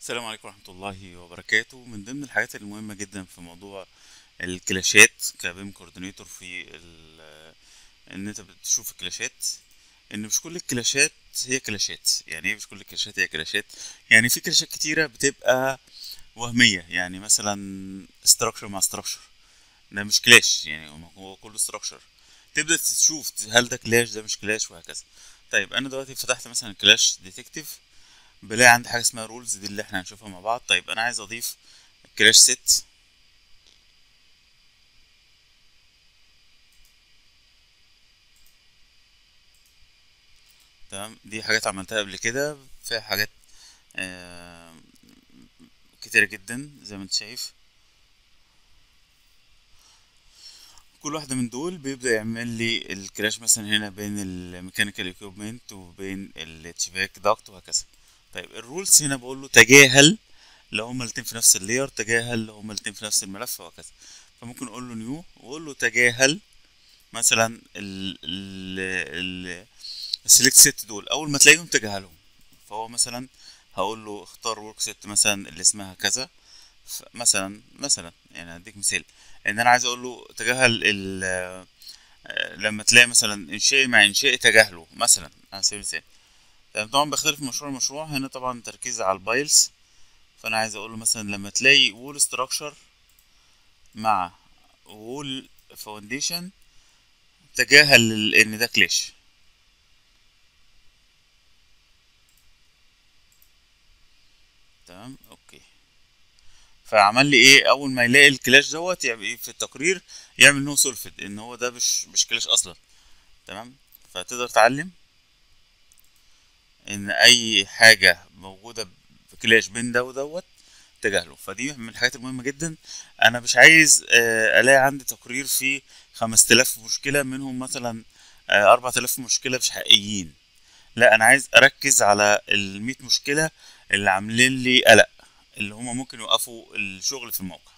السلام عليكم ورحمة الله وبركاته من ضمن الحاجات المهمة جدا في موضوع الكلاشات كبيم كوردينيتور في ال- ان انت بتشوف الكلاشات ان مش كل الكلاشات هي كلاشات يعني ايه مش كل الكلاشات هي كلاشات يعني في كلاشات كتيرة بتبقى وهمية يعني مثلا structure مع structure ده مش كلاش يعني هو كله structure تبدأ تشوف هل ده كلاش ده مش كلاش وهكذا طيب انا دلوقتي فتحت مثلا كلاش ديتكتيف بلاقي عندي حاجه اسمها رولز دي اللي احنا هنشوفها مع بعض طيب انا عايز اضيف كلاش ست تمام دي حاجات عملتها قبل كده فيها حاجات آه كتيرة جدا زي ما انت شايف كل واحدة من دول بيبدأ يعمل لي الكلاش مثلا هنا بين الميكانيكال ايكويبمنت وبين الاتشباك داكت وهكذا طيب الرولز هنا بقول له تجاهل لو هما الاتنين في نفس اللاير تجاهل لو هما الاتنين في نفس الملف وهكذا فممكن اقول له نيو واقول له تجاهل مثلا ال ال السيلكت ست دول اول ما تلاقيهم تجاهلهم فهو مثلا هقول له اختار ورك ست مثلا اللي اسمها كذا ف- مثلا مثلا يعني هديك مثال ان انا عايز اقول له تجاهل ال آه، لما تلاقي مثلا انشائي مع انشائي تجاهله مثلا على سبيل المثال تمام، طبعا بختلف من مشروع لمشروع هنا طبعا تركيز على البايلز فانا عايز اقول له مثلا لما تلاقي وول ستراكشر مع وول فاونديشن تجاهل ال- ان ده كلاش تمام اوكي فعمل لي ايه اول ما يلاقي الكلاش دوت يعني ايه في التقرير يعمل نو سولفد ان هو ده مش مش كلاش اصلا تمام فتقدر تعلم ان اي حاجه موجوده في كلاش بين ده ودوت تجاهله فدي من الحاجات المهمه جدا انا مش عايز آه، الاقي عندي تقرير فيه 5000 مشكله منهم مثلا آه، 4000 مشكله مش حقيقيين لا انا عايز اركز على ال 100 مشكله اللي عاملين لي قلق اللي هما ممكن يوقفوا الشغل في الموقع